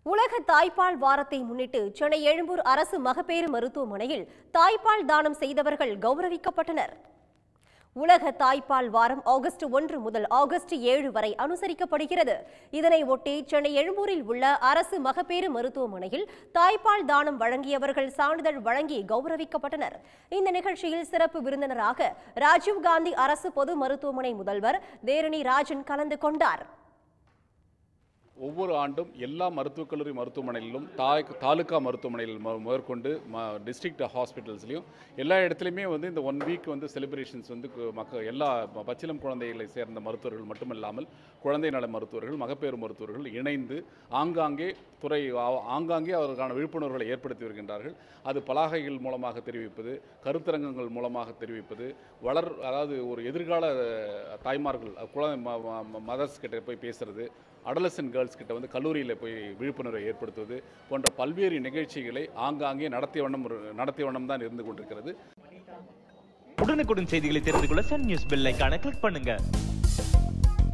உலக தாய்ப்பால் வாரத்தை முன்னிட்டு சென்னை எழும்பூர் அரசு மகப்பேறு மருத்துவமனையில் தாய்ப்பால் தானம் செய்தவர்கள் கௌரவிக்கப்பட்டனர் உலக தாய்ப்பால் வாரம் ஆகஸ்ட் ஒன்று முதல் ஆகஸ்ட் ஏழு வரை அனுசரிக்கப்படுகிறது இதனை ஒட்டி சென்னை எழும்பூரில் உள்ள அரசு மகப்பேறு மருத்துவமனையில் தாய்ப்பால் தானம் வழங்கியவர்கள் சான்றிதழ் வழங்கி கௌரவிக்கப்பட்டனர் இந்த நிகழ்ச்சியில் சிறப்பு விருந்தினராக ராஜீவ்காந்தி அரசு பொது மருத்துவமனை முதல்வர் தேரணி ராஜன் கலந்து கொண்டார் ஒவ்வொரு ஆண்டும் எல்லா மருத்துவக் கல்லூரி மருத்துவமனைகளிலும் தாய் தாலுக்கா மருத்துவமனையில் மு- முதற்கொண்டு ம டிஸ்ட்ரிக்ட் ஹாஸ்பிட்டல்ஸ்லையும் எல்லா இடத்துலையுமே வந்து இந்த ஒன் வீக் வந்து செலிப்ரேஷன்ஸ் வந்து கு- மக்க எல்லா ப- பச்சிளம் குழந்தைகளை சேர்ந்த மருத்துவர்கள் மட்டுமல்லாமல் குழந்தை நல மருத்துவர்கள் மகப்பேறு மருத்துவர்கள் இணைந்து ஆங்காங்கே துறை ஆ- ஆங்காங்கே அவர்களுக்கான விழிப்புணர்வுகளை ஏற்படுத்தி வருகின்றார்கள் அது பலாகைகள் மூலமாக தெரிவிப்பது கருத்தரங்கங்கள் மூலமாக தெரிவிப்பது வளர் அதாவது ஒரு எதிர்கால அஹ், தாய்மார்கள் அஹ், குழந்தை மதர்ஸ் கிட்ட போய் பேசுறது அடலசன் கேர்ள்ஸ் கிட்ட வந்து கல்லூரியில் போய் விழிப்புணர்வை ஏற்படுத்துவது போன்ற பல்வேறு நிகழ்ச்சிகளை ஆங்காங்கே நடத்திய வண்ணம் ஒரு- நடத்திய வண்ணம் தான் இருந்து கொண்டிருக்கிறது உடனுக்குடன் செய்திகளை தெரிந்து கொள்ள சன் நியூஸ் பெல் ஐகானை கிளிக் பண்ணுங்க